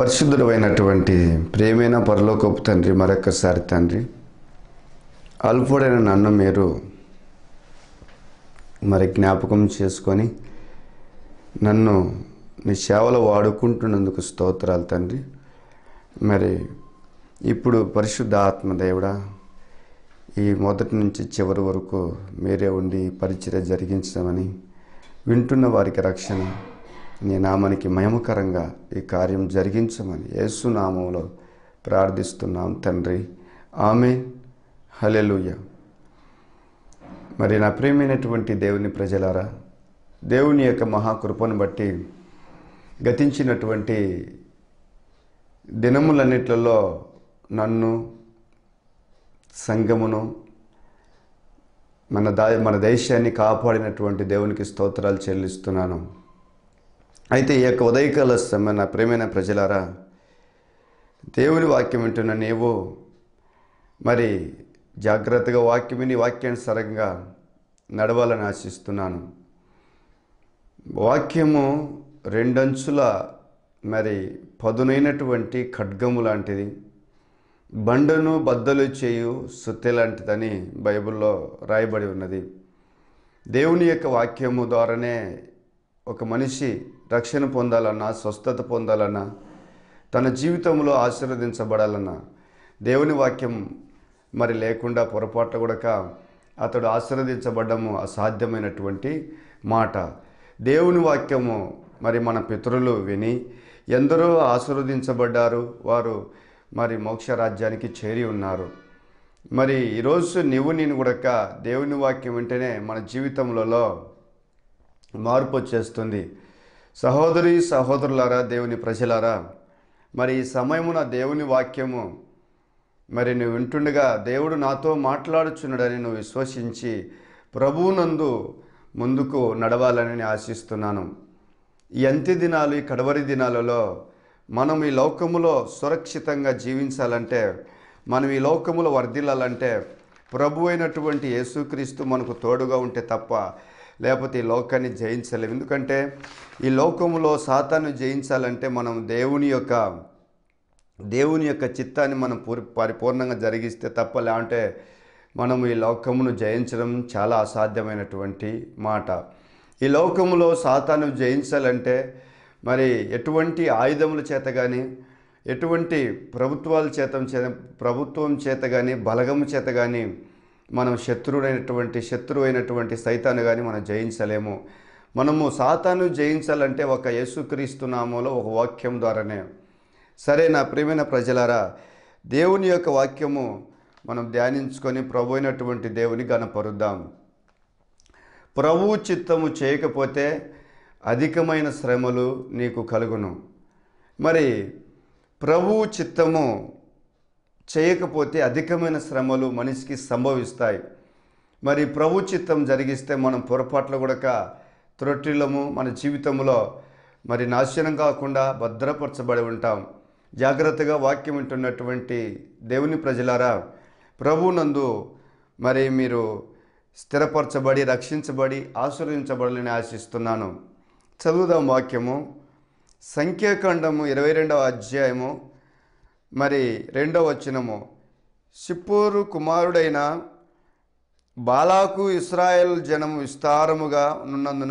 పరిశుద్ధుడు అయినటువంటి ప్రేమైన పరలోకపు తండ్రి మరొకసారి తండ్రి అల్పుడైన నన్ను మీరు మరి జ్ఞాపకం చేసుకొని నన్ను నీ సేవలో వాడుకుంటున్నందుకు స్తోత్రాలు తండ్రి మరి ఇప్పుడు పరిశుద్ధ ఆత్మ దేవుడా ఈ మొదటి నుంచి చివరి వరకు మీరే ఉండి పరిచర్య జరిగించమని వింటున్న వారికి రక్షణ నీ నామానికి మయమకరంగా ఈ కార్యం జరిగించమని యేసు నామంలో ప్రార్థిస్తున్నాం తండ్రి ఆమె హలెలుయ మరి నా ప్రియమైనటువంటి దేవుని ప్రజలారా దేవుని యొక్క మహాకృపను బట్టి గతించినటువంటి దినములన్నిట్లలో నన్ను సంఘమును మన దా మన దేశాన్ని కాపాడినటువంటి దేవునికి స్తోత్రాలు చెల్లిస్తున్నాను అయితే ఈ యొక్క ఉదయకాల సమయ నా ప్రేమైన ప్రజలారా దేవుని వాక్యం వింటున్న నీవు మరి జాగ్రత్తగా వాక్యం విని వాక్యానుసారంగా నడవాలని ఆశిస్తున్నాను వాక్యము రెండంచుల మరి పదునైనటువంటి ఖడ్గము లాంటిది బండను బద్దలు చేయు సుత్తె లాంటిదని బైబిల్లో రాయబడి ఉన్నది దేవుని యొక్క వాక్యము ద్వారానే ఒక మనిషి రక్షణ పొందాలన్నా స్వస్థత పొందాలన్నా తన జీవితంలో ఆశీర్వదించబడాలన్నా దేవుని వాక్యం మరి లేకుండా పొరపాటు కూడా అతడు ఆశీర్వదించబడము అసాధ్యమైనటువంటి మాట దేవుని వాక్యము మరి మన పితరులు విని ఎందరో ఆశీర్వదించబడ్డారు వారు మరి మోక్ష రాజ్యానికి చేరి ఉన్నారు మరి ఈరోజు నీవు నేను కూడా దేవుని వాక్యం వింటేనే మన జీవితంలో మార్పు వచ్చేస్తుంది సహోదరి సహోదరులారా దేవుని ప్రజలారా మరి ఈ సమయమున దేవుని వాక్యము మరి నువ్వు వింటుండగా దేవుడు నాతో మాట్లాడుచున్నాడని నువ్వు విశ్వసించి ప్రభువునందు ముందుకు నడవాలని ఆశిస్తున్నాను ఈ అంత్య దినాలు ఈ కడవరి దినాలలో మనం ఈ లోకములో సురక్షితంగా జీవించాలంటే మనం ఈ లోకములో వర్ధిల్లాలంటే ప్రభు అయినటువంటి యేసుక్రీస్తు మనకు తోడుగా ఉంటే తప్ప లేకపోతే ఈ లోకాన్ని జయించలేము ఎందుకంటే ఈ లోకములో సాతాన్ని జయించాలంటే మనం దేవుని యొక్క దేవుని యొక్క చిత్తాన్ని మనం పూరి పరిపూర్ణంగా జరిగిస్తే తప్ప లేదంటే మనం ఈ లోకమును జయించడం చాలా అసాధ్యమైనటువంటి మాట ఈ లోకములో సాతాను జయించాలంటే మరి ఎటువంటి ఆయుధముల చేత కానీ ఎటువంటి ప్రభుత్వాల చేత ప్రభుత్వం చేత కానీ బలగము చేత కానీ మనం శత్రుడైనటువంటి శత్రువు అయినటువంటి సైతాన్ని కానీ మనం జయించలేము మనము సాతాను జయించాలంటే ఒక యేసుక్రీస్తు నామంలో ఒక వాక్యం ద్వారానే సరే నా ప్రియమైన ప్రజలారా దేవుని యొక్క వాక్యము మనం ధ్యానించుకొని ప్రభు అయినటువంటి దేవుని గనపరుద్దాం ప్రభు చిత్తము చేయకపోతే అధికమైన శ్రమలు నీకు కలుగును మరి ప్రభు చిత్తము చేయకపోతే అధికమైన శ్రమలు మనిషికి సంభవిస్తాయి మరి ప్రభు చిత్తం జరిగిస్తే మనం పొరపాట్లు కూడా త్రొట్టిలము మన జీవితంలో మరి నాశనం కాకుండా భద్రపరచబడి ఉంటాం జాగ్రత్తగా వాక్యం వింటున్నటువంటి దేవుని ప్రజలారా ప్రభునందు మరి మీరు స్థిరపరచబడి రక్షించబడి ఆశీర్వదించబడాలని ఆశిస్తున్నాను చదువుదాం వాక్యము సంఖ్యాకాండము ఇరవై రెండవ అధ్యాయము మరి రెండవ వచనము సిప్పూరు కుమారుడైన బాలాకు ఇస్రాయేల్ జనం విస్తారముగా ఉన్నందున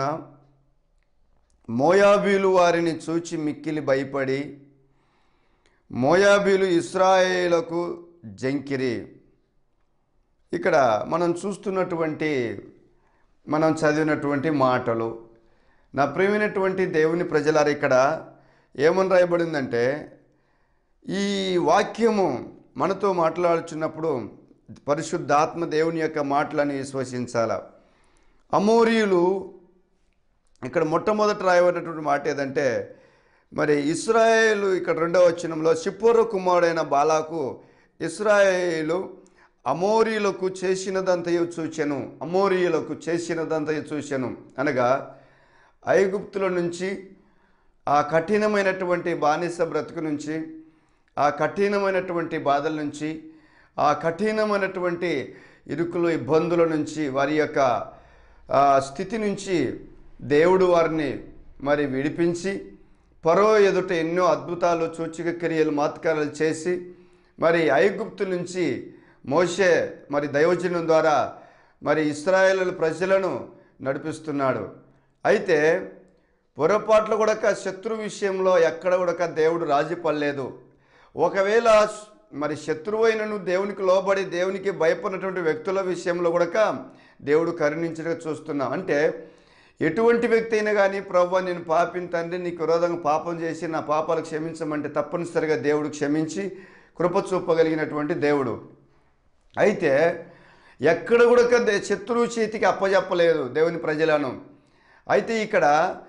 మోయాబీలు వారిని చూచి మిక్కిలి భయపడి మోయాబీలు ఇస్రాయేలకు జంకిరి ఇక్కడ మనం చూస్తున్నటువంటి మనం చదివినటువంటి మాటలు నా ప్రియమైనటువంటి దేవుని ప్రజలారు ఇక్కడ ఏమని రాయబడిందంటే ఈ వాక్యము మనతో మాట్లాడుచున్నప్పుడు పరిశుద్ధాత్మ దేవుని యొక్క మాటలని విశ్వసించాల అమోరియులు ఇక్కడ మొట్టమొదట రాయబడినటువంటి మాట ఏదంటే మరి ఇస్రాయేలు ఇక్కడ రెండవ వచనంలో సిప్పోర కుమారుడైన బాలాకు ఇస్రాయేలు అమోరీలకు చేసినదంతయు చూచెను అమోరీయులకు చేసినదంతయు చూచెను అనగా ఐగుప్తుల నుంచి ఆ కఠినమైనటువంటి బానిస బ్రతుకు నుంచి ఆ కఠినమైనటువంటి బాధల నుంచి ఆ కఠినమైనటువంటి ఇరుకులు ఇబ్బందుల నుంచి వారి యొక్క ఆ స్థితి నుంచి దేవుడు వారిని మరి విడిపించి పరో ఎదుట ఎన్నో అద్భుతాలు సూచిక క్రియలు మాత్కారాలు చేసి మరి ఐగుప్తు నుంచి మోషే మరి దైవజనం ద్వారా మరి ఇస్రాయేల్ ప్రజలను నడిపిస్తున్నాడు అయితే పొరపాట్లు కూడా శత్రు విషయంలో ఎక్కడ కూడా దేవుడు రాజీ పడలేదు ఒకవేళ మరి శత్రువైనను దేవునికి లోబడి దేవునికి భయపడినటువంటి వ్యక్తుల విషయంలో కూడా దేవుడు కరుణించడం చూస్తున్నాం అంటే ఎటువంటి వ్యక్తి అయినా కానీ ప్రభు నేను పాపిన తండ్రి నీకు విరోధంగా పాపం చేసి నా పాపాలు క్షమించమంటే తప్పనిసరిగా దేవుడు క్షమించి కృప చూపగలిగినటువంటి దేవుడు అయితే ఎక్కడ కూడా దే- శత్రువు చేతికి అప్పజెప్పలేదు దేవుని ప్రజలను అయితే ఇక్కడ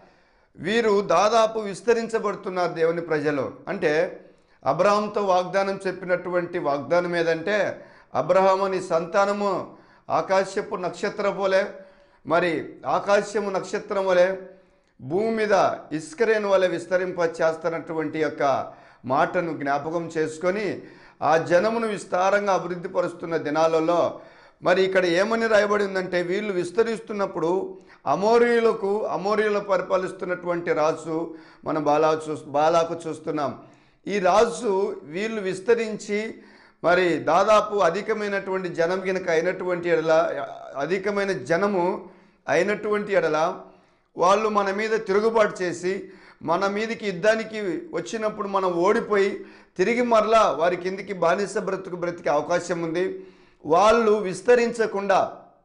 వీరు దాదాపు విస్తరించబడుతున్నారు దేవుని ప్రజలు అంటే అబ్రహాంతో వాగ్దానం చెప్పినటువంటి వాగ్దానం ఏదంటే అబ్రహాము నీ సంతానము ఆకాశపు నక్షత్రం వలె మరి ఆకాశము నక్షత్రం వలె భూమి మీద ఇస్కరేణు వలె విస్తరింప చేస్తున్నటువంటి యొక్క మాటను జ్ఞాపకం చేసుకొని ఆ జనమును విస్తారంగా అభివృద్ధి పరుస్తున్న దినాలలో మరి ఇక్కడ ఏమని రాయబడి ఉందంటే వీళ్ళు విస్తరిస్తున్నప్పుడు అమోరియులకు అమోరియులు పరిపాలిస్తున్నటువంటి రాజు మన బాలా చూ బాలాకు చూస్తున్నాం ఈ రాజు వీళ్ళు విస్తరించి మరి దాదాపు అధికమైనటువంటి జనం గినక అయినటువంటి ఎడల అధికమైన జనము అయినటువంటి ఎడల వాళ్ళు మన మీద తిరుగుబాటు చేసి మన మీదకి యుద్ధానికి వచ్చినప్పుడు మనం ఓడిపోయి తిరిగి మరలా వారి కిందికి బానిస బ్రతుకు బ్రతికే అవకాశం ఉంది వాళ్ళు విస్తరించకుండా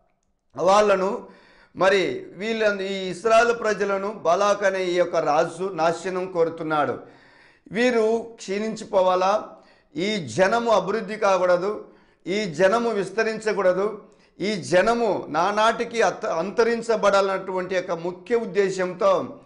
వాళ్ళను మరి వీళ్ళ ఈ ఇస్రాయల్ ప్రజలను బలాక్ అనే ఈ యొక్క రాజు నాశనం కోరుతున్నాడు వీరు క్షీణించిపోవాలా ఈ జనము అభివృద్ధి కాకూడదు ఈ జనము విస్తరించకూడదు ఈ జనము నానాటికి అత అంతరించబడాలన్నటువంటి యొక్క ముఖ్య ఉద్దేశంతో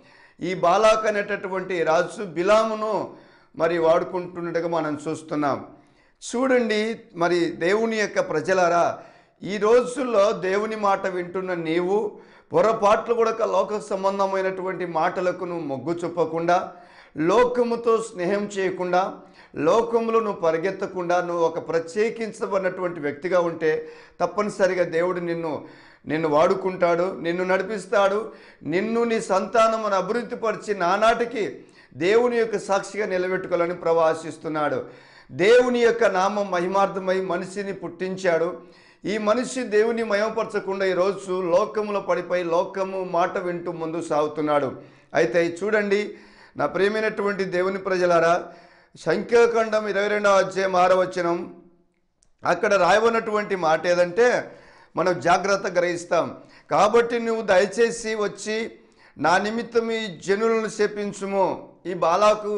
ఈ బాలాక్ అనేటటువంటి రాజు బిలామును మరి వాడుకుంటున్నట్టుగా మనం చూస్తున్నాం చూడండి మరి దేవుని యొక్క ప్రజలారా ఈ రోజుల్లో దేవుని మాట వింటున్న నీవు పొరపాట్లు కూడా లోక సంబంధమైనటువంటి మాటలకు నువ్వు మొగ్గు చూపకుండా లోకముతో స్నేహం చేయకుండా లోకములో నువ్వు పరిగెత్తకుండా నువ్వు ఒక ప్రత్యేకించబడినటువంటి వ్యక్తిగా ఉంటే తప్పనిసరిగా దేవుడు నిన్ను నిన్ను వాడుకుంటాడు నిన్ను నడిపిస్తాడు నిన్ను నీ సంతానమును అభివృద్ధిపరిచి నానాటికి దేవుని యొక్క సాక్షిగా నిలబెట్టుకోవాలని ప్రభు ఆశిస్తున్నాడు దేవుని యొక్క నామం మహిమార్థమై మనిషిని పుట్టించాడు ఈ మనిషి దేవుని మయమపరచకుండా ఈరోజు లోకములో పడిపోయి లోకము మాట వింటూ ముందు సాగుతున్నాడు అయితే చూడండి నా ప్రియమైనటువంటి దేవుని ప్రజలారా సంఖ్యాఖండం ఇరవై రెండవ అధ్యాయం ఆరవ వచనం అక్కడ రాయబడినటువంటి మాట ఏదంటే మనం జాగ్రత్త గ్రహిస్తాం కాబట్టి నువ్వు దయచేసి వచ్చి నా నిమిత్తం ఈ జనులను శపించుము ఈ బాలాకు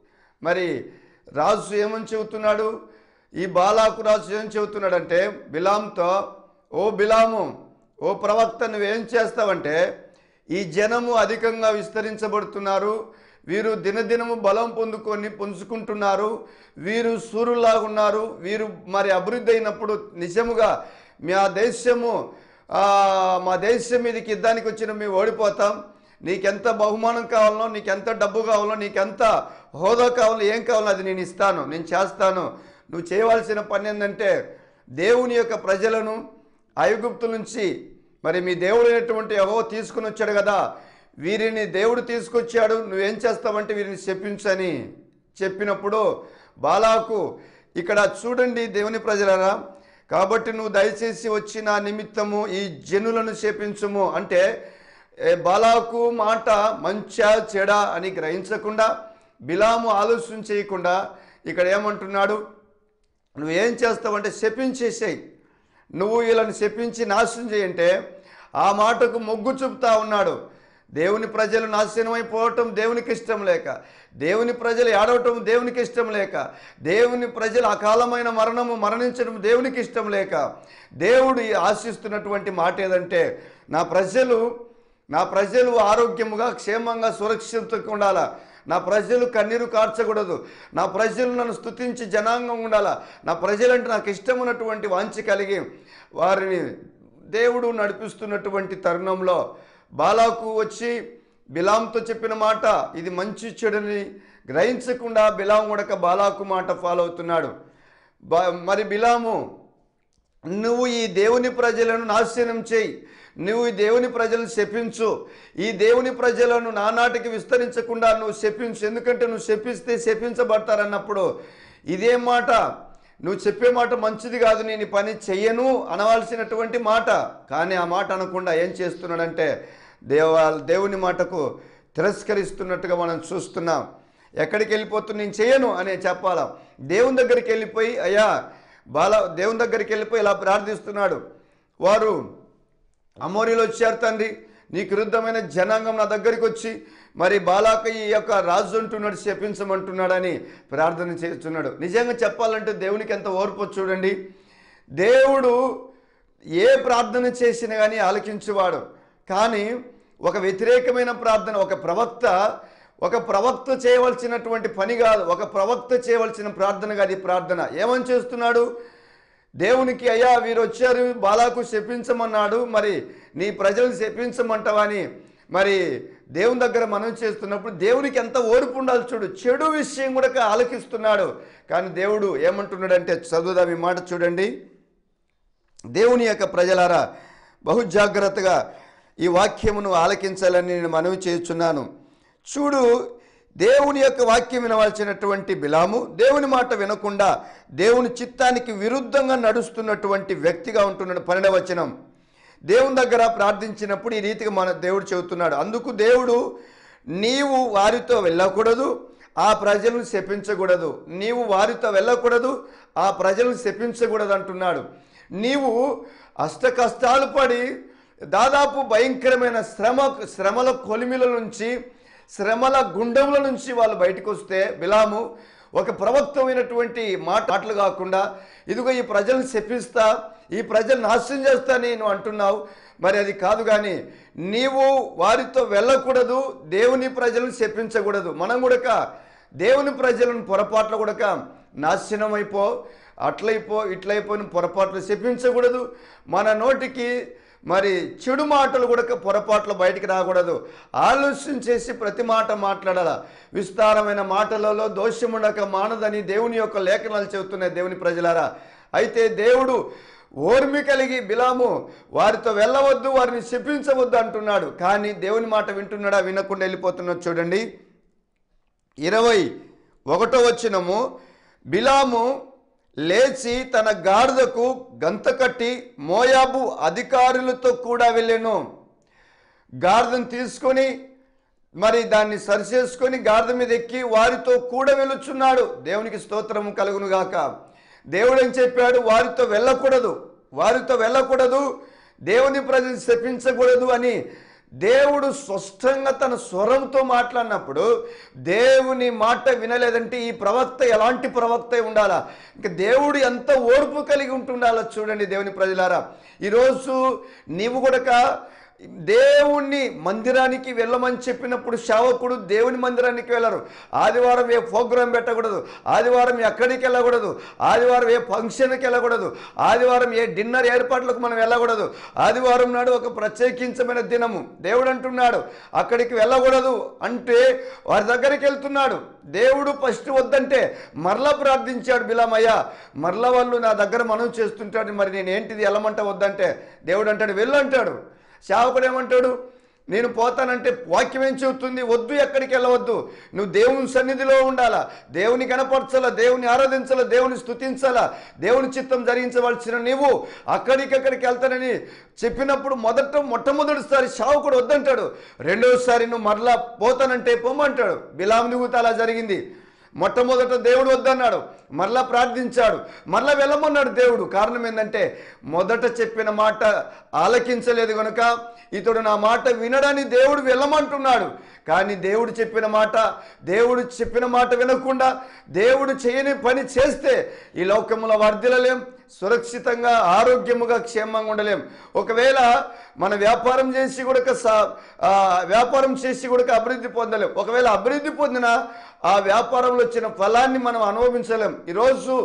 మరి రాజు ఏమని చెబుతున్నాడు ఈ బాలాకు రాజు ఏం చెబుతున్నాడంటే బిలాంతో ఓ బిలాము ఓ ప్రవక్త నువ్వేం చేస్తావంటే ఈ జనము అధికంగా విస్తరించబడుతున్నారు వీరు దినదినము బలం పొందుకొని పుంజుకుంటున్నారు వీరు సూర్యులాగున్నారు వీరు మరి అభివృద్ధి అయినప్పుడు నిజముగా మా దేశము ఆ, మా దేశం మీదకి యుద్ధానికి వచ్చిన మేము ఓడిపోతాం నీకెంత బహుమానం కావాలనో నీకెంత డబ్బు కావాలో నీకెంత హోదా కావాలో ఏం కావాలో అది నేను ఇస్తాను నేను చేస్తాను నువ్వు చేయవలసిన పని ఏంటంటే దేవుని యొక్క ప్రజలను ఐగుప్తు నుంచి మరి మీ దేవుడు అయినటువంటి యహో తీసుకుని వచ్చాడు కదా వీరిని దేవుడు తీసుకొచ్చాడు నువ్వేం చేస్తావంటే వీరిని చెప్పించని చెప్పినప్పుడు బాలాకు ఇక్కడ చూడండి దేవుని ప్రజలరా కాబట్టి నువ్వు దయచేసి వచ్చి నా నిమిత్తము ఈ జనులను చేపించుము అంటే ఏ, బాలాకు మాట మంచా చెడా అని గ్రహించకుండా బిలాము ఆలోచన చేయకుండా ఇక్కడ ఏమంటున్నాడు నువ్వేం చేస్తావంటే శపించేసేయి నువ్వు వీళ్ళని శపించి నాశనం చేయంటే ఆ మాటకు మొగ్గు చూపుతా ఉన్నాడు దేవుని ప్రజలు నాశనం అయిపోవటం దేవునికి ఇష్టం లేక దేవుని ప్రజలు ఏడవటం దేవునికి ఇష్టం లేక దేవుని ప్రజలు అకాలమైన మరణము మరణించడం దేవునికి ఇష్టం లేక దేవుడు ఆశిస్తున్నటువంటి మాట ఏదంటే నా ప్రజలు నా ప్రజలు ఆరోగ్యముగా క్షేమంగా సురక్షితంగా ఉండాలా నా ప్రజలు కన్నీరు కార్చకూడదు నా ప్రజలు నన్ను స్తుతించి జనాంగం ఉండాలా నా ప్రజలంటే నాకు ఇష్టమైనటువంటి వాంఛ కలిగి వారిని దేవుడు నడిపిస్తున్నటువంటి తరుణంలో బాలాకు వచ్చి బిలాంతో చెప్పిన మాట ఇది మంచి చెడుని గ్రహించకుండా బిలాం ఉడక బాలాకు మాట ఫాలో అవుతున్నాడు బా మరి బిలాము నువ్వు ఈ దేవుని ప్రజలను నాశనం చేయి నువ్వు ఈ దేవుని ప్రజలను శపించు ఈ దేవుని ప్రజలను నానాటికి విస్తరించకుండా నువ్వు శపించు ఎందుకంటే నువ్వు శపిస్తే శపించబడతారన్నప్పుడు ఇదే మాట నువ్వు చెప్పే మాట మంచిది కాదు నేను ఈ పని చెయ్యను అనవలసినటువంటి మాట కానీ ఆ మాట అనకుండా ఏం చేస్తున్నాడంటే దేవా దేవుని మాటకు తిరస్కరిస్తున్నట్టుగా మనం చూస్తున్నాం ఎక్కడికి వెళ్ళిపోతున్నా నేను చేయను అనే చెప్పాలా దేవుని దగ్గరికి వెళ్ళిపోయి అయ్యా బాల దేవుని దగ్గరికి వెళ్ళిపోయి ఇలా ప్రార్థిస్తున్నాడు వారు అమోరీలు వచ్చారు తండ్రి నీకు విరుద్ధమైన జనాంగం నా దగ్గరికి వచ్చి మరి బాలాక ఈ యొక్క రాజు అంటున్నాడు శపించమంటున్నాడని ప్రార్థన చేస్తున్నాడు నిజంగా చెప్పాలంటే దేవునికి ఎంత ఓర్పు చూడండి దేవుడు ఏ ప్రార్థన చేసినా కానీ ఆలకించువాడు కానీ ఒక వ్యతిరేకమైన ప్రార్థన ఒక ప్రవక్త ఒక ప్రవక్త చేయవలసినటువంటి పని కాదు ఒక ప్రవక్త చేయవలసిన ప్రార్థన కాదు ఈ ప్రార్థన ఏమని చేస్తున్నాడు దేవునికి అయ్యా వీరు వచ్చారు బాలాకు శపించమన్నాడు మరి నీ ప్రజలను శపించమంటావని మరి దేవుని దగ్గర మనం చేస్తున్నప్పుడు దేవునికి ఎంత ఓర్పు ఉండాలి చూడు చెడు విషయం కూడా ఆలకిస్తున్నాడు కానీ దేవుడు ఏమంటున్నాడంటే చదువుదాం ఈ మాట చూడండి దేవుని యొక్క ప్రజలారా బహు జాగ్రత్తగా ఈ వాక్యమును ఆలకించాలని నేను మనవి చేస్తున్నాను చూడు దేవుని యొక్క వాక్యం వినవలసినటువంటి బిలాము దేవుని మాట వినకుండా దేవుని చిత్తానికి విరుద్ధంగా నడుస్తున్నటువంటి వ్యక్తిగా ఉంటున్నాడు పన్నెండవచనం దేవుని దగ్గర ప్రార్థించినప్పుడు ఈ రీతిగా మన దేవుడు చెబుతున్నాడు అందుకు దేవుడు నీవు వారితో వెళ్ళకూడదు ఆ ప్రజలను శపించకూడదు నీవు వారితో వెళ్ళకూడదు ఆ ప్రజలను శపించకూడదు అంటున్నాడు నీవు అష్ట కష్టాలు పడి దాదాపు భయంకరమైన శ్రమ శ్రమల కొలిమిల నుంచి శ్రమల గుండముల నుంచి వాళ్ళు బయటకు వస్తే బిలాము ఒక ప్రవక్తమైనటువంటి మాట మాటలు కాకుండా ఇదిగో ఈ ప్రజలను శపిస్తా ఈ ప్రజలు నాశనం చేస్తా నేను అంటున్నావు మరి అది కాదు కానీ నీవు వారితో వెళ్ళకూడదు దేవుని ప్రజలను శపించకూడదు మనం కూడా దేవుని ప్రజలను పొరపాట్లు కూడా నాశనం అయిపో అట్లయిపో ఇట్లయిపోయిన పొరపాట్లు శపించకూడదు మన నోటికి మరి చెడు మాటలు కూడా పొరపాట్లు బయటికి రాకూడదు ఆలోచన చేసి ప్రతి మాట మాట్లాడాల విస్తారమైన మాటలలో దోషముండక మానదని దేవుని యొక్క లేఖనాలు చెబుతున్నాయి దేవుని ప్రజలారా అయితే దేవుడు ఓర్మి కలిగి బిలాము వారితో వెళ్ళవద్దు వారిని శపించవద్దు అంటున్నాడు కానీ దేవుని మాట వింటున్నాడా వినకుండా వెళ్ళిపోతున్నాడు చూడండి ఇరవై ఒకటో వచ్చినము బిలాము లేచి తన గాడిదకు గంత కట్టి మోయాబు అధికారులతో కూడా వెళ్ళాను గాడిదను తీసుకొని మరి దాన్ని సరిచేసుకొని గాడిద మీద ఎక్కి వారితో కూడా వెలుచున్నాడు దేవునికి స్తోత్రము కలుగును గాక దేవుడు ఏం చెప్పాడు వారితో వెళ్ళకూడదు వారితో వెళ్ళకూడదు దేవుని ప్రజలు శపించకూడదు అని దేవుడు స్పష్టంగా తన స్వరంతో మాట్లాడినప్పుడు దేవుని మాట వినలేదంటే ఈ ప్రవక్త ఎలాంటి ప్రవక్త అయి ఉండాలా ఇంకా దేవుడు ఎంత ఓర్పు కలిగి ఉంటుండాలో చూడండి దేవుని ప్రజలారా ఈరోజు నీవు కూడా దేవుణ్ణి మందిరానికి వెళ్ళమని చెప్పినప్పుడు శావకుడు దేవుని మందిరానికి వెళ్ళరు ఆదివారం ఏ ప్రోగ్రాం పెట్టకూడదు ఆదివారం ఎక్కడికి వెళ్ళకూడదు ఆదివారం ఏ ఫంక్షన్కి వెళ్ళకూడదు ఆదివారం ఏ డిన్నర్ ఏర్పాట్లకు మనం వెళ్ళకూడదు ఆదివారం నాడు ఒక ప్రత్యేకించమైన దినము దేవుడు అంటున్నాడు అక్కడికి వెళ్ళకూడదు అంటే వారి దగ్గరికి వెళ్తున్నాడు దేవుడు ఫస్ట్ వద్దంటే మరలా ప్రార్థించాడు బిలామయ్య మరలా వాళ్ళు నా దగ్గర మనం చేస్తుంటాడు మరి నేను ఏంటిది వెళ్ళమంట వద్దంటే దేవుడు అంటాడు వెళ్ళు అంటాడు సేవకుడు ఏమంటాడు నేను పోతానంటే వాక్యం ఏం చెబుతుంది వద్దు ఎక్కడికి వెళ్ళవద్దు నువ్వు దేవుని సన్నిధిలో ఉండాలా దేవుని కనపరచాలా దేవుని ఆరాధించాలా దేవుని స్తుతించాలా దేవుని చిత్తం జరిగించవలసిన నీవు అక్కడికక్కడికి వెళ్తానని చెప్పినప్పుడు మొదట మొట్టమొదటిసారి శావకుడు వద్దంటాడు రెండోసారి నువ్వు మరలా పోతానంటే పొమ్మంటాడు బిలాం నువ్వు అలా జరిగింది మొట్టమొదట దేవుడు వద్దన్నాడు మరలా ప్రార్థించాడు మరలా వెళ్ళమన్నాడు దేవుడు కారణం ఏంటంటే మొదట చెప్పిన మాట ఆలకించలేదు కనుక ఇతడు నా మాట వినడని దేవుడు వెళ్ళమంటున్నాడు కానీ దేవుడు చెప్పిన మాట దేవుడు చెప్పిన మాట వినకుండా దేవుడు చేయని పని చేస్తే ఈ లోకంలో వర్ధిలలేం సురక్షితంగా ఆరోగ్యముగా క్షేమంగా ఉండలేం ఒకవేళ మన వ్యాపారం చేసి కూడా సా- ఆ, వ్యాపారం చేసి కూడా అభివృద్ధి పొందలేం ఒకవేళ అభివృద్ధి పొందిన ఆ వ్యాపారంలో వచ్చిన ఫలాన్ని మనం అనుభవించలేం ఈరోజు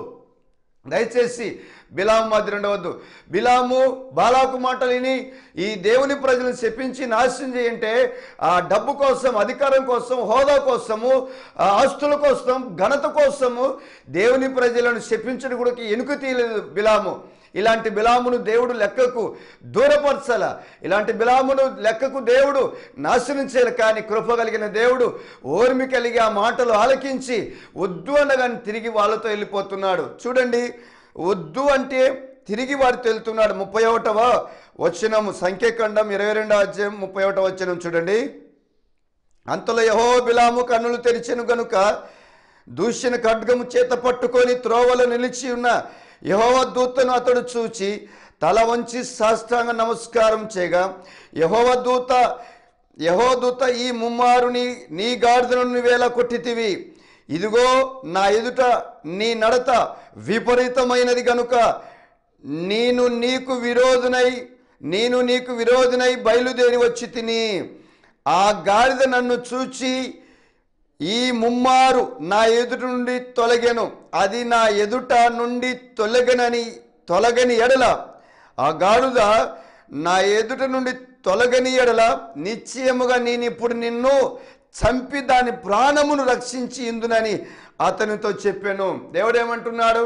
దయచేసి బిలాము మాదిరి ఉండవద్దు బిలాము బాలాకు మాటలు విని ఈ దేవుని ప్రజలను చెప్పించి నాశనం చేయంటే ఆ డబ్బు కోసం అధికారం కోసం హోదా కోసము ఆ ఆస్తుల కోసం ఘనత కోసము దేవుని ప్రజలను శపించడం కూడా ఎనుక తీయలేదు బిలాము ఇలాంటి బిలామును దేవుడు లెక్కకు దూరపరచాల ఇలాంటి బిలామును లెక్కకు దేవుడు నాశనం చేయాలి కానీ కృప కలిగిన దేవుడు ఓర్మి కలిగి ఆ మాటలు ఆలకించి వద్దు అనగానే తిరిగి వాళ్ళతో వెళ్ళిపోతున్నాడు చూడండి వద్దు అంటే తిరిగి వారితో వెళ్తున్నాడు ముప్పై ఒకటవ వచనము సంఖ్యాఖండం ఇరవై రెండవ అధ్యాయం ముప్పై ఒకటవ వచనం చూడండి అంతలో యహో బిలాము కన్నులు తెరిచెను గనుక దూషణ ఖడ్గము చేత పట్టుకొని త్రోవలో నిలిచి ఉన్న యహోవ దూతను అతడు చూచి తల వంచి సాష్టాంగ నమస్కారం చేయగా యహోవ దూత యహో దూత ఈ ముమ్మారుని నీ గాడిదను నువ్వేలా కొట్టితివి ఇదిగో నా ఎదుట నీ నడత విపరీతమైనది గనుక నేను నీకు విరోధునై నేను నీకు విరోధునై బయలుదేరి వచ్చి తిని ఆ గాడిద నన్ను చూచి ఈ ముమ్మారు నా ఎదుట నుండి తొలగెను అది నా ఎదుట నుండి తొలగనని తొలగని ఎడల ఆ గాడిద నా ఎదుట నుండి తొలగని ఎడల నిశ్చయముగా నేను ఇప్పుడు నిన్ను చంపి దాని ప్రాణమును రక్షించి ఇందునని అతనితో చెప్పాను దేవుడు ఏమంటున్నాడు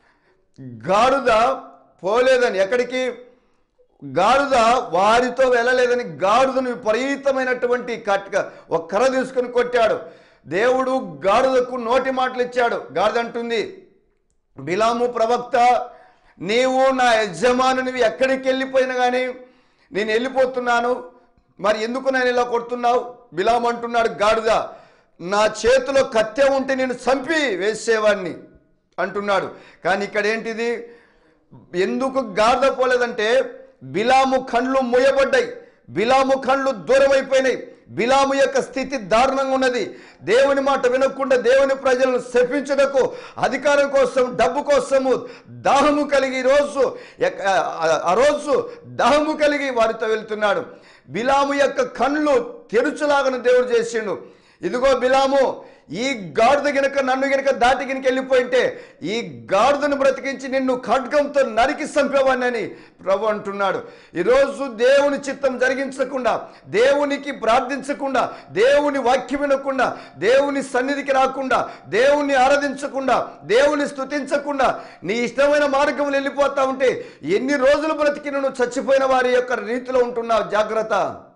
గాడుద పోలేదని ఎక్కడికి గాడుద వారితో వెళ్ళలేదని గాడుదను విపరీతమైనటువంటి కట్క ఒక కర్ర తీసుకుని కొట్టాడు దేవుడు గాడుదకు నోటి మాటలు ఇచ్చాడు గాడిద అంటుంది బిలాము ప్రవక్త నీవు నా యజమానునివి ఎక్కడికి వెళ్ళిపోయినా కానీ నేను వెళ్ళిపోతున్నాను మరి ఎందుకు నేను ఇలా కొడుతున్నావు బిలాము అంటున్నాడు గాడిద నా చేతిలో కత్తె ఉంటే నేను చంపి వేసేవాడిని అంటున్నాడు కానీ ఇక్కడ ఏంటిది ఎందుకు గాడిద పోలేదంటే బిలాము కళ్ళు మూయబడ్డాయి బిలాము కళ్ళు దూరం అయిపోయినాయి బిలాము యొక్క స్థితి దారుణంగా ఉన్నది దేవుని మాట వినకుండా దేవుని ప్రజలను శపించుటకు అధికారం కోసం డబ్బు కోసము దాహము కలిగి ఈరోజు ఎక్క- ఆ- ఆ రోజు దాహము కలిగి వారితో వెళ్తున్నాడు బిలాము యొక్క కళ్ళు తెరుచులాగను దేవుడు చేసిండు ఇదిగో బిలాము ఈ గాడిద గినక నన్ను గినక దాటి గినక వెళ్ళిపోయింటే ఈ గాడిదను బ్రతికించి నిన్ను ఖడ్గంతో నరికి చంపేవాడిని ప్రభు అంటున్నాడు ఈరోజు దేవుని చిత్తం జరిగించకుండా దేవునికి ప్రార్థించకుండా దేవుని వాక్యం వినకుండా దేవుని సన్నిధికి రాకుండా దేవుని ఆరాధించకుండా దేవుని స్తుతించకుండా నీ ఇష్టమైన మార్గంలో వెళ్ళిపోతా ఉంటే ఎన్ని రోజులు బ్రతికి నువ్వు చచ్చిపోయిన వారి యొక్క రీతిలో ఉంటున్నావు జాగ్రత్త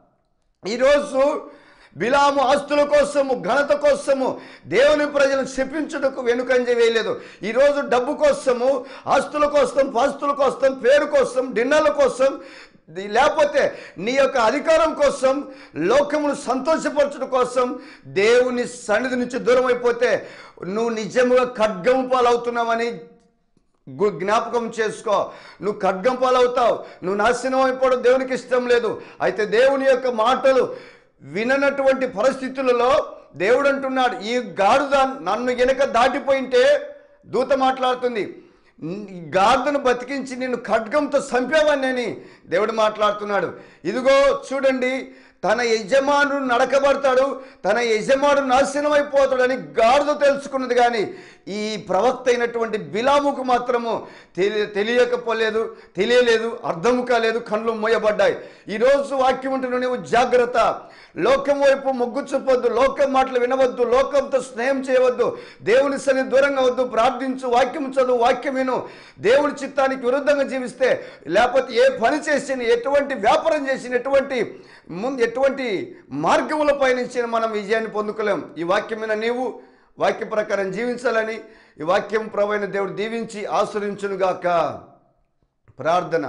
ఈరోజు బిలాము ఆస్తుల కోసము ఘనత కోసము దేవుని ప్రజలను శపించుటకు వెనుకంజ వేయలేదు ఈరోజు డబ్బు కోసము ఆస్తుల కోసం పాస్తుల కోసం పేరు కోసం డిన్నర్ల కోసం ది- లేకపోతే నీ యొక్క అధికారం కోసం లోకమును సంతోషపరచడం కోసం దేవుని సన్నిధి నుంచి దూరం అయిపోతే నువ్వు నిజముగా ఖడ్గం పాలవుతున్నావని గు- జ్ఞాపకం చేసుకో నువ్వు ఖడ్గం పాలవుతావు నువ్వు నాశనం అయిపోవడం దేవునికి ఇష్టం లేదు అయితే దేవుని యొక్క మాటలు విననటువంటి పరిస్థితులలో దేవుడు అంటున్నాడు ఈ గాడిద నన్ను గనక దాటిపోయింటే దూత మాట్లాడుతుంది ఈ గాడిదను బతికించి నిన్ను ఖడ్గంతో చంపేవాన్ని దేవుడు మాట్లాడుతున్నాడు ఇదిగో చూడండి తన యజమానుడు నడకబడతాడు తన యజమానుడు నాశనం అయిపోతాడని గాడిద తెలుసుకున్నది కానీ ఈ ప్రవక్త అయినటువంటి బిలాముకు మాత్రము తెలి తెలియకపోలేదు తెలియలేదు అర్థము కాలేదు కళ్ళు మూయబడ్డాయి ఈరోజు వాక్యం ఉంటున్న నువ్వు జాగ్రత్త లోకం వైపు మొగ్గు చూపొద్దు లోకం మాటలు వినవద్దు లోకంతో స్నేహం చేయవద్దు దేవుని సన్ని దూరంగా వద్దు ప్రార్థించు వాక్యం చదువు వాక్యం విను దేవుని చిత్తానికి విరుద్ధంగా జీవిస్తే లేకపోతే ఏ పని చేసిన ఎటువంటి వ్యాపారం చేసిన ఎటువంటి ముందు ఎటువంటి మార్గముల పయనించిన మనం విజయాన్ని పొందుకోలేం ఈ వాక్యమైన నీవు వాక్య ప్రకారం జీవించాలని ఈ వాక్యం ప్రవైన దేవుడు దీవించి ఆశ్రయించునుగాక ప్రార్థన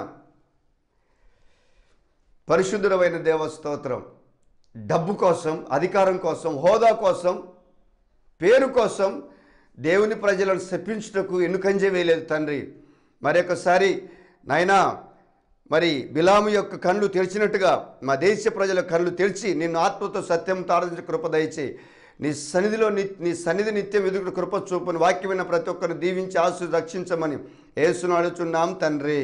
పరిశుద్ధుడమైన దేవ స్తోత్రం డబ్బు కోసం అధికారం కోసం హోదా కోసం పేరు కోసం దేవుని ప్రజలను శపించుటకు ఎన్నుకంజే వేయలేదు తండ్రి మరొకసారి నాయనా మరి బిలాము యొక్క కళ్ళు తెరిచినట్టుగా మా దేశ ప్రజల కళ్ళు తెరిచి నిన్ను ఆత్మతో సత్యంతో ఆరాధించే కృప దయచే నీ సన్నిధిలో ని నీ సన్నిధి నిత్యం ఎదుగుడు కృప చూపుని వాక్యమైన ప్రతి ఒక్కరిని దీవించి ఆశు రక్షించమని ఏసును అడుచున్నాం తండ్రి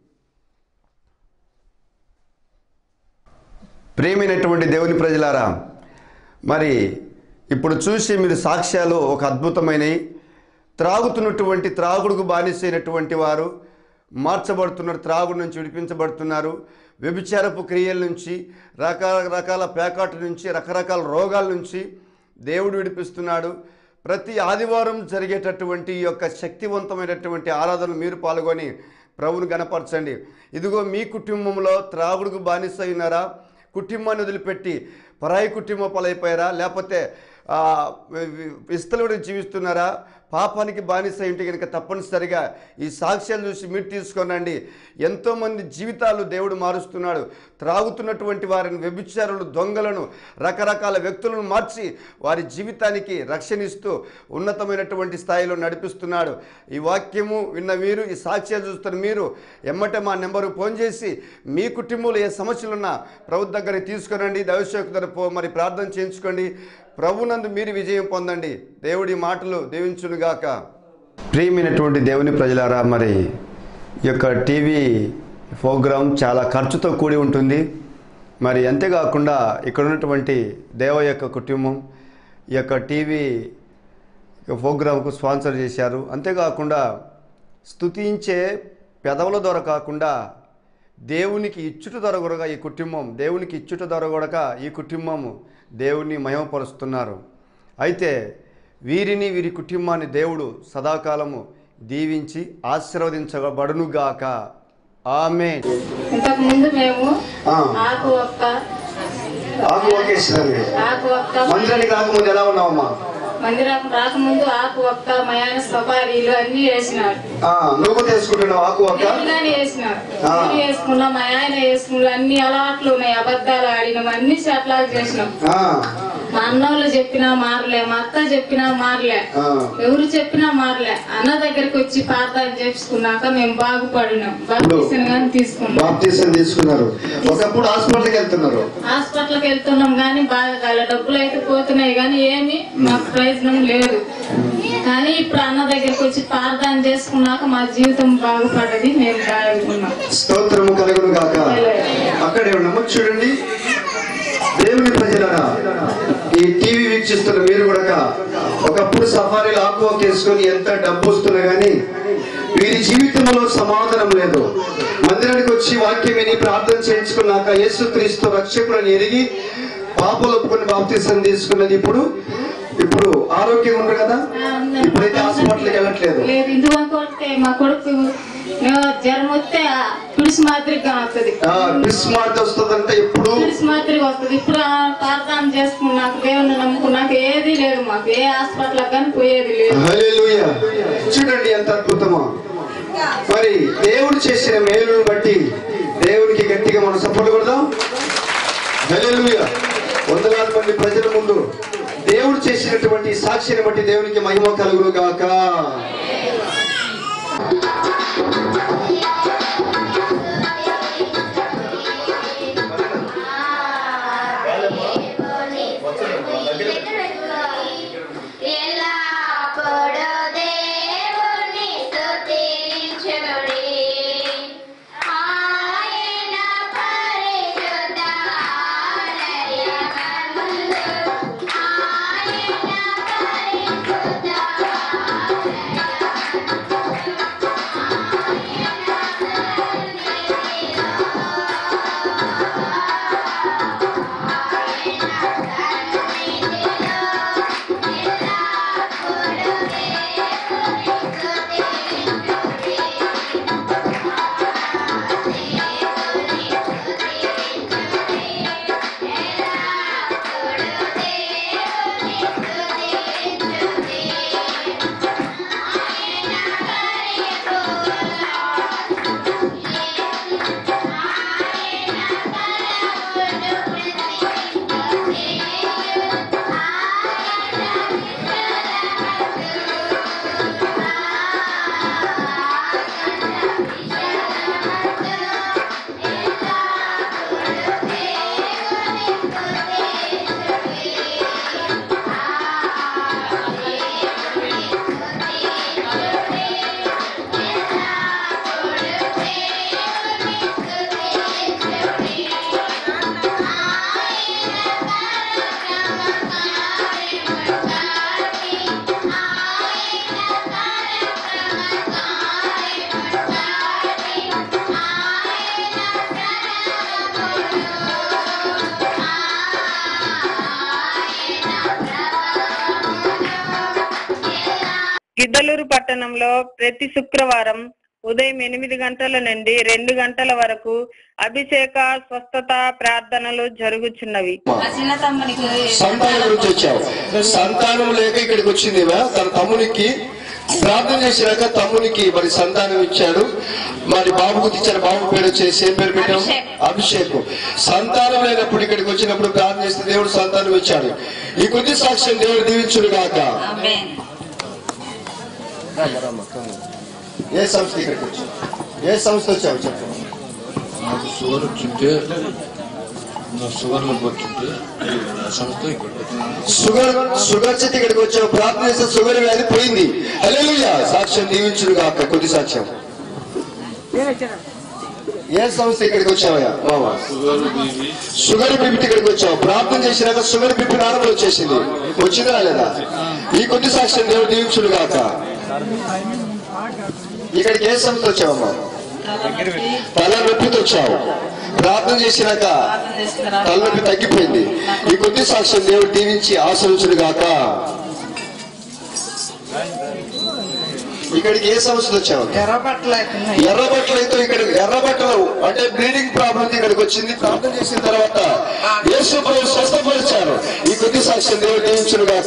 ప్రేమైనటువంటి దేవుని ప్రజలారా మరి ఇప్పుడు చూసి మీరు సాక్ష్యాలు ఒక అద్భుతమైనవి త్రాగుతున్నటువంటి త్రాగుడుకు బానిసైనటువంటి వారు మార్చబడుతున్నారు త్రాగుడు నుంచి విడిపించబడుతున్నారు వ్యభిచారపు క్రియల నుంచి రకాల రకాల పేకాట నుంచి రకరకాల రోగాల నుంచి దేవుడు విడిపిస్తున్నాడు ప్రతి ఆదివారం జరిగేటటువంటి ఈ యొక్క శక్తివంతమైనటువంటి ఆరాధనలు మీరు పాల్గొని ప్రభుని గనపరచండి ఇదిగో మీ కుటుంబంలో త్రాగుడుకు బానిస అయినారా కుటుంబాన్ని వదిలిపెట్టి పరాయి కుటుంబ పలైపోయారా లేకపోతే ఆ, వి- వి- విస్తలుడు జీవిస్తున్నారా పాపానికి బానిస ఇంటి కనుక తప్పనిసరిగా ఈ సాక్ష్యాలు చూసి మీరు తీసుకోనండి ఎంతోమంది జీవితాలు దేవుడు మారుస్తున్నాడు త్రాగుతున్నటువంటి వారిని వ్యభిచారులు దొంగలను రకరకాల వ్యక్తులను మార్చి వారి జీవితానికి రక్షణ ఇస్తూ ఉన్నతమైనటువంటి స్థాయిలో నడిపిస్తున్నాడు ఈ వాక్యము విన్న మీరు ఈ సాక్ష్యాలు చూస్తున్న మీరు ఎమ్మటే మా నెంబరు ఫోన్ చేసి మీ కుటుంబంలో ఏ సమస్యలు ఉన్నా ప్రభు దగ్గరికి తీసుకురండి దైవశోక దగ్గర పో మరి ప్రార్థన చేయించుకోండి ప్రభునందు మీరు విజయం పొందండి దేవుడి మాటలు దీవించునుగాక ప్రియమైనటువంటి దేవుని ప్రజలారా మరి ఈ యొక్క టీవీ ప్రోగ్రాం చాలా ఖర్చుతో కూడి ఉంటుంది మరి అంతేకాకుండా ఇక్కడ ఉన్నటువంటి దేవ యొక్క కుటుంబం ఈ యొక్క టీవీ ప్రోగ్రాంకు స్పాన్సర్ చేశారు అంతేకాకుండా స్తుతించే పెదవుల ద్వారా కాకుండా దేవునికి ఇచ్చుట దొరగొడగా ఈ కుటుంబం దేవునికి ఇచ్చుట దొరగొడక ఈ కుటుంబము దేవుని మహిమపరుస్తున్నారు అయితే వీరిని వీరి కుటుంబాన్ని దేవుడు సదాకాలము దీవించి ఆశీర్వదించబడునుగాక ఆమె ఇంతకు ముందు మేము ఆ. ఆకు ఒక్క ఆకు ఒకేసినవి ఆకు ఒక్క మందిరానికి రాకముందు ఎలా ఉన్నావమ్మా మందిరం రాకముందు ఆకు ఒక్క మయాన సఫారీలు అన్ని వేసినాడు ఆ, నువ్వు తెలుసుకుంటున్నావు ఆకు ఒక్క కానీ వేసినాడు ఆ. అన్ని వేసుకున్నాం మా ఆయన వేసుకున్నాం అన్ని అలవాట్లు ఉన్నాయి అబద్ధాలు ఆడినాం అన్ని చెట్లాలు చేసినాం ఆ, మా అన్నోళ్ళు చెప్పినా మారలే మా అత్త చెప్పినా మారలే ఆ. ఎవరు చెప్పినా మారలే అన్న దగ్గరికి వచ్చి ప్రార్థన చేసుకున్నాక మేము బాగుపడినాం బాప్తీసం కానీ తీసుకున్నాం బాప్తీసం తీసుకున్నారు ఒకప్పుడు హాస్పిటల్కి వెళ్తున్నారు హాస్పిటల్కి వెళ్తున్నాం కానీ బాగా కాలే డబ్బులు అయితే పోతున్నాయి కానీ ఏమి మాకు ప్రయోజనం లేదు కానీ ఇప్పుడు అన్న దగ్గరికి వచ్చి ప్రార్థన చేసుకున్నాక మా జీవితం బాగుపడ్డది మేము బాగున్నాం స్తోత్రము కలుగును గాక అక్కడే ఉన్నాము చూడండి దేవుని ప్రజలరా ఈ టీవీ వీక్షిస్తున్న మీరు కూడా ఒకప్పుడు సఫారీలు ఆకువ కేసుకొని ఎంత డబ్బు వస్తున్నా గానీ వీరి జీవితంలో సమాధానం లేదు మందిరానికి వచ్చి వాక్యం విని ప్రార్థన చేయించుకున్నాక యేసుక్రీస్తు రక్షకులను ఎరిగి పాపలు ఒప్పుకొని బాప్తీసం తీసుకున్నది ఇప్పుడు ఇప్పుడు ఆరోగ్యం ఉండరు కదా ఇప్పుడైతే హాస్పిటల్కి వెళ్ళట్లేదు లేదు ఇందువరకు వస్తే మా కొడుకు ఆ, జ్వరం వస్తే ఆ పిడిసి మాదిరిగా వస్తుంది బిస్మార్ట్ వస్తుందంటే ఇప్పుడు పిడిసి మాదిరిగా వస్తుంది ఇప్పుడు ఆ ప్రార్థన చేసుకున్నాక దేవుని నమ్ముకున్నాక ఏది లేదు మాకు ఏ హాస్పిటల్ కానీ పోయేది లేదు హల్లెలూయా. చూడండి ఎంత అద్భుతమో మరి దేవుడు చేసిన మేలును బట్టి దేవునికి గట్టిగా మనం సపోర్ట్ కొడదాం హల్లెలూయా. వందలాది మంది ప్రజల ముందు దేవుడు చేసినటువంటి సాక్షిని బట్టి దేవునికి మహిమ కలుగును గాక ఎల్లప్పుడూ దేవుని స్తుతించుడి. ఆయన పరిశుద్ధ ఆలయమందు, ఆయన పరిశుద్ధ గిద్దలూరు పట్టణంలో ప్రతి శుక్రవారం ఉదయం ఎనిమిది గంటల నుండి రెండు గంటల వరకు అభిషేక స్వస్థత ప్రార్థనలు జరుగుచున్నవి మా చిన్న తమ్మునికి సంతానం గురించి వచ్చావు సంతానం లేక ఇక్కడికి వచ్చింది ఈమె. తన తమ్మునికి ప్రార్థన చేసినాక తమ్మునికి మరి సంతానం ఇచ్చాడు మరి బాబుకు ఇచ్చారు బాబు పేరు వచ్చేసి ఏం పేరు పెట్టాం అభిషేక్. అభిషేకం సంతానం లేనప్పుడు ఇక్కడికి వచ్చినప్పుడు ప్రార్థన చేస్తే దేవుడు సంతానం ఇచ్చాడు ఈ కొద్ది సాక్ష్యం దేవుడు దీవించుడు గాక ఆమేన్. ఏ సంస్థ ఇక్కడికి వచ్చావు ఏ సంస్థ వచ్చావు చెప్పు నాకు షుగర్ వచ్చింటే నా షుగర్లో వచ్చింటే ఆ సంస్థ ఇక్కడికి వచ్చింది షుగర్ షుగర్ చెట్టు ఇక్కడికి వచ్చావు ప్రార్థన చేస్తే షుగర్ వ్యాధి పోయింది హల్లెలూయా సాక్ష్యం దీవించుడు గాక కొద్ది సాక్ష్యం ఏ సంస్థ ఇక్కడికి వచ్చావయ్యా మామ షుగర్ బీబీ షుగర్ బీపీ ఇక్కడికి వచ్చావు ప్రార్థన చేసినాక షుగర్ బీపీ నార్మల్ వచ్చేసింది వచ్చిందా లేదా ఈ కొద్ది సాక్ష్యం దేవుడు దీవించుడు గాక ఇక్కడికి ఏ సంస్థ వచ్చావమ్మా తల నొప్పితో వచ్చావు ప్రార్థన చేసినాక ప్రార్థన చేసిన తర్వాత తలనొప్పి తగ్గిపోయింది ఈ కొద్ది సాక్ష్యం దేవుడు దీవించి ఆశ్రయించుడు గాక ఇక్కడికి ఏ సమస్యలు వచ్చావు ఎర్రబట్టలైతే ఇక్కడ ఎర్రబట్టలు అంటే బ్లీడింగ్ ప్రాబ్లం ఇక్కడికి వచ్చింది ప్రార్థన చేసిన తర్వాత యేసు ప్రభు స్వస్థపరిచారు ఈ కొద్ది సాక్ష్యం దేవుడు దీవించుడు గాక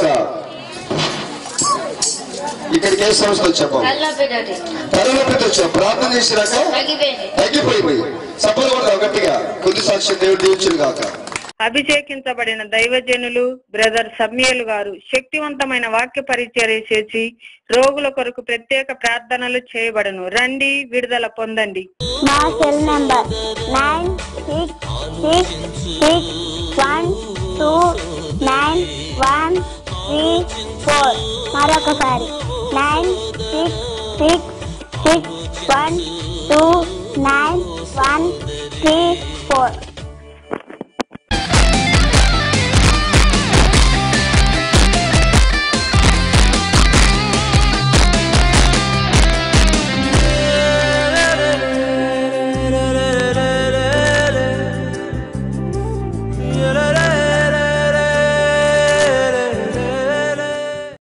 ఇక్కడికి ఏ సమస్యలు వచ్చావు తలనొప్పితోటి తలనొప్పితో వచ్చావు ప్రార్థన చేసినాక తగ్గిపోయింది తగ్గిపోయిపోయి సఫలం పడతావు గట్టిగా కొద్ది సాక్ష్యం దేవుడు దీవించుడు గాక అభిషేకించబడిన దైవజనులు బ్రదర్ సమ్యలు గారు శక్తివంతమైన వాక్య పరిచర్య చేసి రోగుల కొరకు ప్రత్యేక ప్రార్థనలు చేయబడను రండి విడుదల పొందండి మా cell number nine six six six one two nine one three four మరొకసారి nine six six six one two nine one three four